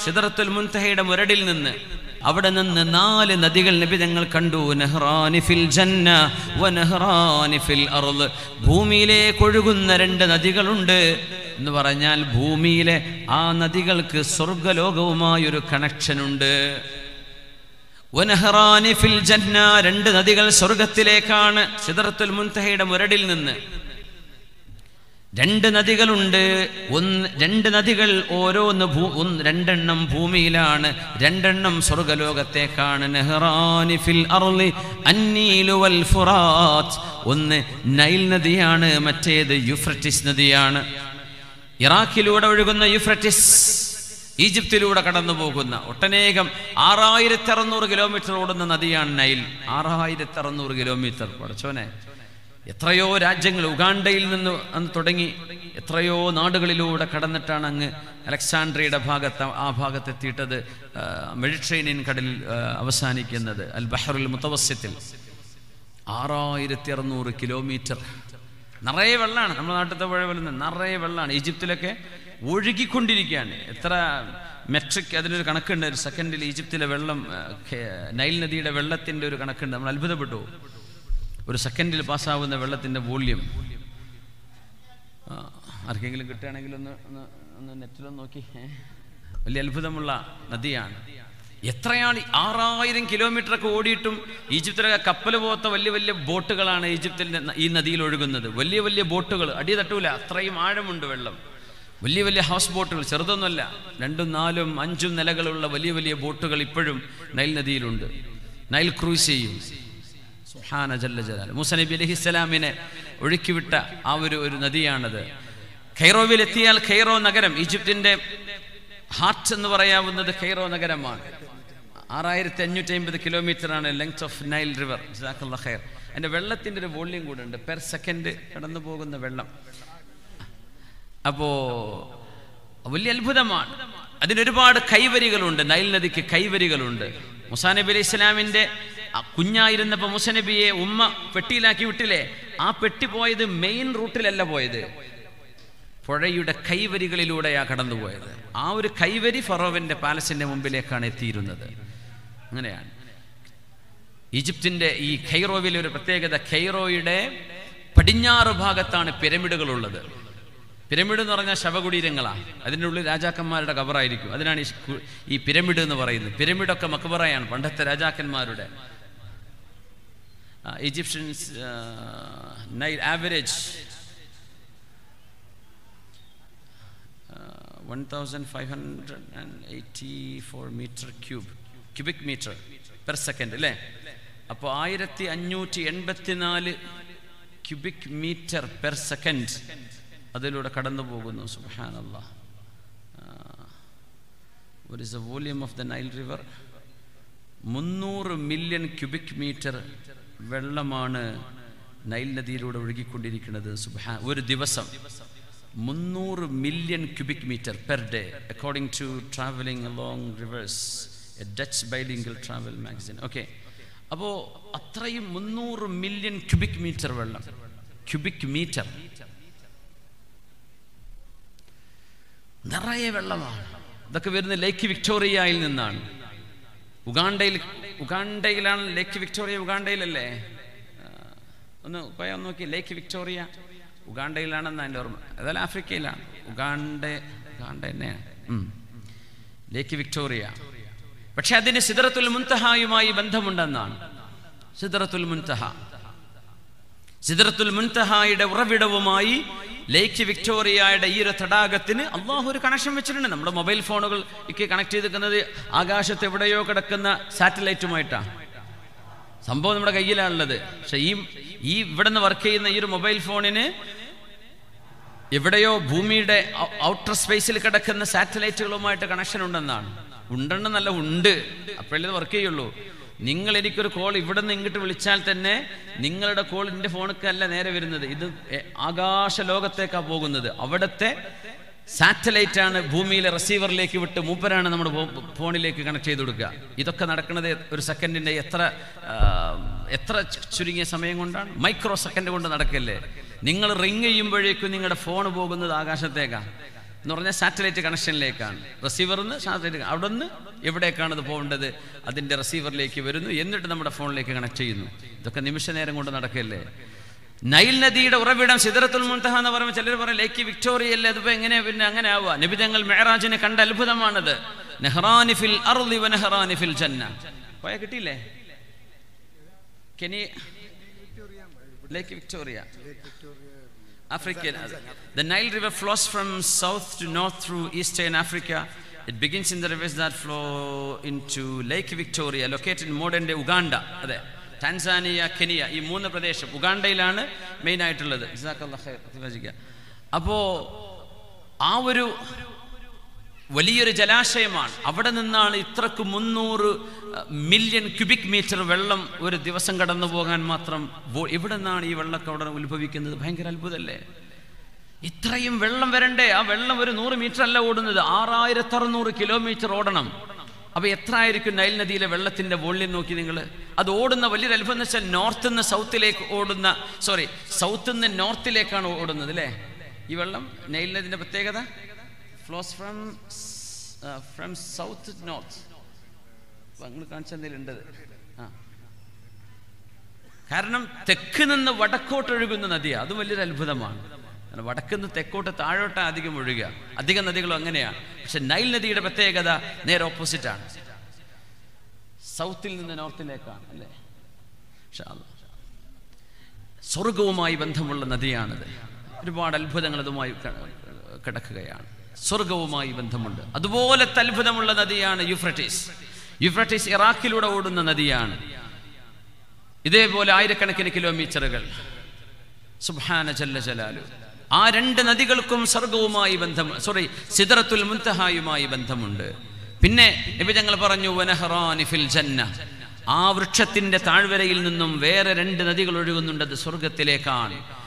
സിദറത്തുൽ മുൻതഹയുടെ മുരടിൽ നിന്ന് അവിടെ നിന്ന് നാല് നദികൾ നബി ഞങ്ങൾ കണ്ടു നെഹ്റാനി ഫിൽ ജന്ന വ നെഹ്റാനി ഫിൽ അർള് ഭൂമിയിലേക്ക് ഒഴുകുന്ന രണ്ട് നദികളുണ്ട് എന്ന് പറഞ്ഞാൽ ഭൂമിയിലെ ആ നദികൾക്ക് സ്വർഗലോകവുമായൊരു കണക്ഷൻ ഉണ്ട് വനഹറാനി ഫിൽ ജന്ന രണ്ട് നദികൾ സ്വർഗത്തിലേക്കാണ് സിദറത്തുൽ മുൻതഹയുടെ മുരടിൽ നിന്ന് രണ്ട് നദികളുണ്ട് ഒന്ന് രണ്ട് നദികൾ ഓരോന്ന് ഭൂ ഒന്ന് രണ്ടെണ്ണം ഭൂമിയിലാണ് രണ്ടെണ്ണം സ്വർഗലോകത്തേക്കാണ് നെഹ്റാനി ഫിൽ അർളി അന്നീലു വൽ ഫുറാത്ത് ഒന്ന് നൈൽ നദിയാണ് മറ്റേത് യുഫ്രട്ടിസ് നദിയാണ് ഇറാഖിലൂടെ ഒഴുകുന്ന യുഫ്രട്ടിസ് ഈജിപ്തിലൂടെ കടന്നു പോകുന്ന ഒട്ടനേകം ആറായിരത്തി അറുന്നൂറ് കിലോമീറ്റർ ഓടുന്ന നദിയാണ് നൈൽ ആറായിരത്തി അറുന്നൂറ് കിലോമീറ്റർ പഠിച്ചോനെ എത്രയോ രാജ്യങ്ങൾ ഉഗാണ്ടയിൽ നിന്ന് അന്ന് തുടങ്ങി എത്രയോ നാടുകളിലൂടെ കടന്നിട്ടാണ് അങ്ങ് അലക്സാണ്ട്രിയയുടെ ഭാഗത്ത് ആ ഭാഗത്തെത്തിയിട്ടത് ആ, മെഡിറ്ററേനിയൻ കടലിൽ ആ, അവസാനിക്കുന്നത് അൽ ബഹറുൽ മുത്തവസ്യത്തിൽ ആറായിരത്തി അറുന്നൂറ് കിലോമീറ്റർ നിറയെ വെള്ളമാണ് നമ്മുടെ നാട്ടിലത്തെ പുഴ പോലെ തന്നെ നിറയെ വെള്ളമാണ് ഈജിപ്തിലൊക്കെ ഒഴുകിക്കൊണ്ടിരിക്കുകയാണ് എത്ര മെട്രിക് അതിനൊരു കണക്കുണ്ട് ഒരു സെക്കൻഡിൽ ഈജിപ്തിലെ വെള്ളം ആ, ഖേ- നൈൽ നദിയുടെ വെള്ളത്തിൻ്റെ ഒരു കണക്കുണ്ട് നമ്മൾ അത്ഭുതപ്പെട്ടു ഒരു സെക്കൻഡിൽ പാസ്സാവുന്ന വെള്ളത്തിൻ്റെ വോള്യം ആർക്കെങ്കിലും കിട്ടുകയാണെങ്കിൽ ഒന്ന് ഒന്ന് ഒന്ന് നെറ്റിലൊന്ന് നോക്കി ഏ? വലിയ അത്ഭുതമുള്ള നദിയാണ് എത്രയാണ് ഈ ആറായിരം കിലോമീറ്റർ ഒക്കെ ഓടിയിട്ടും ഈജിപ്തിലെ കപ്പൽ പോലത്തെ വലിയ വലിയ ബോട്ടുകളാണ് ഈജിപ്തിൻ്റെ ന- ഈ നദിയിൽ ഒഴുകുന്നത് വലിയ വലിയ ബോട്ടുകൾ അടി തട്ടൂല അത്രയും ആഴമുണ്ട് വെള്ളം വലിയ വലിയ ഹൗസ് ബോട്ടുകൾ ചെറുതൊന്നുമല്ല രണ്ടും നാലും അഞ്ചും നിലകളുള്ള വലിയ വലിയ ബോട്ടുകൾ ഇപ്പോഴും നൈൽ നദിയിലുണ്ട് നൈൽ ക്രൂസ് ചെയ്യും സുബ്ഹാന ജല്ല ജലാൽ മൂസ നബി അലൈഹി സ്വലാമിനെ ഒഴുക്കിവിട്ട ആ ഒരു ഒരു നദിയാണത് ഖൈറോവിൽ എത്തിയാൽ ഖൈറോ നഗരം ഈജിപ്തിന്റെ ഹാർട്ട് എന്ന് പറയാവുന്നത് ഖൈറോ നഗരമാണ് ആറായിരത്തി അഞ്ഞൂറ്റി അമ്പത് കിലോമീറ്റർ ആണ് ലെങ്ത് ഓഫ് നൈൽ റിവർ ജസാഖുള്ള ഖൈർ അതിന്റെ വെള്ളത്തിന്റെ ഒരു വോള്യം കൂടെ ഉണ്ട് പെർ സെക്കൻഡ് കടന്നു പോകുന്ന വെള്ളം അപ്പോ വലിയ അത്ഭുതമാണ് അതിനൊരുപാട് കൈവരികളുണ്ട് നൈൽ നദിക്ക് കൈവരികളുണ്ട് മുസാ നബി അലൈഹി ഇസ്ലാമിന്റെ കുഞ്ഞായിരുന്നപ്പോൾ മുസനബിയെ ഉമ്മ പെട്ടിയിലാക്കി വിട്ടില്ലേ ആ പെട്ടി പോയത് മെയിൻ റൂട്ടിലല്ല പോയത് പുഴയുടെ കൈവരികളിലൂടെയാ കടന്നുപോയത് ആ ഒരു കൈവരി ഫറോവിന്റെ പാലസിന്റെ മുമ്പിലേക്കാണ് എത്തിയിരുന്നത് അങ്ങനെയാണ് ഈജിപ്തിന്റെ ഈ ഖൈറോവിലെ ഒരു പ്രത്യേകത ഖൈറോയുടെ പടിഞ്ഞാറ് ഭാഗത്താണ് പിരമിഡുകൾ ഉള്ളത് പിരമിഡ് എന്ന് പറഞ്ഞാൽ ശവകുടീരങ്ങളാണ് അതിൻ്റെ ഉള്ളിൽ രാജാക്കന്മാരുടെ കബറായിരിക്കും അതിനാണ് ഈ കു- ഈ പിരമിഡ് എന്ന് പറയുന്നത് പിരമിഡൊക്കെ മക്ബറയാണ് പണ്ടത്തെ രാജാക്കന്മാരുടെ Egyptians Nile average one thousand five hundred and eighty four metre cube cubic metre per second അല്ലേ അപ്പോൾ ആയിരത്തി അഞ്ഞൂറ്റി എൺപത്തിനാല് ക്യൂബിക് മീറ്റർ പെർ സെക്കൻഡ് അതിലൂടെ കടന്നു പോകുന്നു സുബാനല്ല what is the volume of the Nile River മുന്നൂറ് മില്യൺ ക്യൂബിക് മീറ്റർ വെള്ളമാണ് നൈൽ നദിയിലൂടെ ഒഴുകിക്കൊണ്ടിരിക്കുന്നത് സുബ്ഹാ ഒരു ദിവസം മുന്നൂറ് million cubic metre per day according to travelling along rivers a Dutch bilingual travel magazine okay അപ്പോൾ അത്രയും മുന്നൂറ് മില്യൺ ക്യൂബിക് മീറ്റർ വെള്ളം ക്യൂബിക് മീറ്റർ നിറയെ വെള്ളമാണ് ഇതൊക്കെ വരുന്ന ലേക്ക് വിക്ടോറിയയിൽ നിന്നാണ് ഉഗാണ്ടയിൽ ഉഗാണ്ടയിലാണ് ലേക്ക് വിക്ടോറിയ ഉഗാണ്ടയിലല്ലേ ആ, ഒന്ന് പോയാൽ ഒന്ന് നോക്കി ലേക്ക് വിക്ടോറിയ ഉഗാണ്ടയിലാണെന്ന് എൻ്റെ ഓർമ്മ അതായത് ആഫ്രിക്കയിലാണ് ഉഗാണ്ട ഉഗാണ്ട തന്നെയാണ് ഉം. ലേക്ക് വിക്ടോറിയ പക്ഷെ അതിന് സിദറത്തുൽ മുൻതഹായുമായി ബന്ധമുണ്ടെന്നാണ് സിദറത്തുൽ മുൻതഹ സിദറത്തുൽ മുൻതഹായുടെ ഉറവിടവുമായി ലേക്ക് വിക്ടോറിയയുടെ ഈ ഒരു തടാകത്തിന് അള്ളാഹു ഒരു കണക്ഷൻ വെച്ചിട്ടുണ്ട് നമ്മുടെ മൊബൈൽ ഫോണുകൾ ഒക്കെ കണക്ട് ചെയ്തിരിക്കുന്നത് ആകാശത്ത് എവിടെയോ കിടക്കുന്ന സാറ്റലൈറ്റുമായിട്ടാണ് സംഭവം നമ്മുടെ കയ്യിലാണുള്ളത് പക്ഷെ ഈ ഈ ഇവിടെ നിന്ന് വർക്ക് ചെയ്യുന്ന ഈ ഒരു മൊബൈൽ ഫോണിന് എവിടെയോ ഭൂമിയുടെ ഔട്ടർ സ്പേസിൽ കിടക്കുന്ന സാറ്റലൈറ്റുകളുമായിട്ട് കണക്ഷൻ ഉണ്ടെന്നാണ് ഉണ്ടെന്നല്ല ഉണ്ട് അപ്പോഴേ വർക്ക് ചെയ്യുള്ളൂ നിങ്ങൾ എനിക്കൊരു കോൾ ഇവിടെ നിന്ന് ഇങ്ങോട്ട് വിളിച്ചാൽ തന്നെ നിങ്ങളുടെ കോൾ എൻ്റെ ഫോണിക്കല്ല നേരെ വരുന്നത് ഇത് എ- ആകാശ ലോകത്തേക്കാണ് പോകുന്നത് അവിടുത്തെ സാറ്റലൈറ്റ് ആണ് ഭൂമിയിലെ റിസീവറിലേക്ക് വിട്ട് മൂപ്പരാണ് നമ്മുടെ ഫോ- ഫോണിലേക്ക് കണക്ട് ചെയ്ത് കൊടുക്കുക ഇതൊക്കെ നടക്കുന്നത് ഒരു സെക്കൻഡിൻ്റെ എത്ര ആ, എത്ര ചു- ചുരുങ്ങിയ സമയം കൊണ്ടാണ് മൈക്രോ സെക്കൻഡ് കൊണ്ട് നടക്കല്ലേ നിങ്ങൾ റിങ് ചെയ്യുമ്പോഴേക്കും നിങ്ങളുടെ ഫോൺ പോകുന്നത് ആകാശത്തേക്കാണ് എന്ന് പറഞ്ഞാൽ സാറ്റലൈറ്റ് കണക്ഷനിലേക്കാണ് റിസീവറിൽ നിന്ന് സാറ്റലൈറ്റ് അവിടെ നിന്ന് എവിടേക്കാണ് ഇത് പോകേണ്ടത് അതിൻ്റെ റിസീവറിലേക്ക് വരുന്നു എന്നിട്ട് നമ്മുടെ ഫോണിലേക്ക് കണക്ട് ചെയ്യുന്നു ഇതൊക്കെ നിമിഷ നേരം കൊണ്ട് നടക്കല്ലേ നൈൽ നദിയുടെ ഉറവിടം സിദറത്തുൽ മുൻതഹ എന്ന് പറയുമ്പോൾ ചിലർ പറയും ലേക്ക് വിക്ടോറിയ അല്ലേ അതിപ്പോൾ എങ്ങനെ പിന്നെ അങ്ങനെ ആവുക നബിതങ്ങൾ മെഹറാജിനെ കണ്ട അത്ഭുതമാണത് നെഹ്റാനിഫിൽ അറുദി വ നെഹ്റാനിഫിൽ ജന്ന പോയാൽ കിട്ടിയില്ലേ കെനി lake Victoria Africa. The Nile River flows from south to north through eastern Africa. It begins in the rivers that flow into Lake Victoria, located in modern day Uganda. അതെ ടാൻസാനിയ കെനിയ ഈ മൂന്ന് പ്രദേശം ഉഗാണ്ടയിലാണ് main ആയിട്ടുള്ളത് അപ്പോൾ ആ ഒരു വലിയൊരു ജലാശയമാണ് അവിടെ നിന്നാണ് ഇത്രക്ക് മുന്നൂറ് മില്യൺ ക്യൂബിക് മീറ്റർ വെള്ളം ഒരു ദിവസം കടന്നു പോകാൻ മാത്രം വോ- എവിടെ നിന്നാണ് ഈ വെള്ളമൊക്കെ അവിടെ ഉത്ഭവിക്കുന്നത് ഭയങ്കര അത്ഭുതമല്ലേ ഇത്രയും വെള്ളം വരണ്ടേ ആ വെള്ളം ഒരു നൂറ് മീറ്റർ അല്ല ഓടുന്നത് ആറായിരത്തി അറുന്നൂറ് കിലോമീറ്റർ ഓടണം അപ്പോൾ എത്ര ആയിരിക്കും നൈൽ നദിയിലെ വെള്ളത്തിൻ്റെ വോള്യം നോക്കി നിങ്ങൾ അത് ഓടുന്ന വലിയൊരു അത്ഭുതം എന്ന് വെച്ചാൽ നോർത്ത് നിന്ന് സൗത്തിലേക്ക് ഓടുന്ന സോറി സൗത്ത് നിന്ന് നോർത്തിലേക്കാണ് ഓടുന്നത് അല്ലേ ഈ വെള്ളം നൈൽ നദിൻ്റെ പ്രത്യേകത flows from from south north നിങ്ങൾ കാണിച്ച എന്തെങ്കിലും ഉണ്ടത് ആ കാരണം തെക്ക് നിന്ന് വടക്കോട്ട് ഒഴുകുന്ന നദിയാണ് അത് വലിയൊരു അത്ഭുതമാണ് കാരണം വടക്ക് നിന്ന് തെക്കോട്ട് താഴോട്ട് അധികം ഒഴുകുക അധികം നദികളും അങ്ങനെയാണ് പക്ഷെ നൈൽ നദിയുടെ പ്രത്യേകത നേരെ ഓപ്പോസിറ്റ് ആണ് സൗത്തിൽ നിന്ന് നോർത്തിലേക്കാണ് അല്ലേ ഇൻഷാ അല്ലാ. സ്വർഗവുമായി ബന്ധമുള്ള നദിയാണിത് ഒരുപാട് അത്ഭുതങ്ങൾ അതുമായി ക- കിടക്കുകയാണ് സ്വർഗവുമായി ബന്ധമുണ്ട് അതുപോലത്തെ അത്ഭുതമുള്ള നദിയാണ് യുഫ്രട്ടീസ് യുഫ്രട്ടീസ് ഇറാഖിലൂടെ ഓടുന്ന നദിയാണ് ഇതേപോലെ ആയിരക്കണക്കിന് കിലോമീറ്ററുകൾ സുബ്ഹാന ജല്ല ജലാലു ആ രണ്ട് നദികൾക്കും സ്വർഗവുമായി ബന്ധം സോറി സിദറത്തുൽ മുൻതഹായുമായി ബന്ധമുണ്ട് പിന്നെ നബി ഞങ്ങൾ പറഞ്ഞു വനഹറാനി ഫിൽ ജന്ന ആ വൃക്ഷത്തിന്റെ താഴ്വരയിൽ നിന്നും വേറെ രണ്ട് നദികൾ ഒഴുകുന്നുണ്ട് അത് സ്വർഗത്തിലേക്കാണ്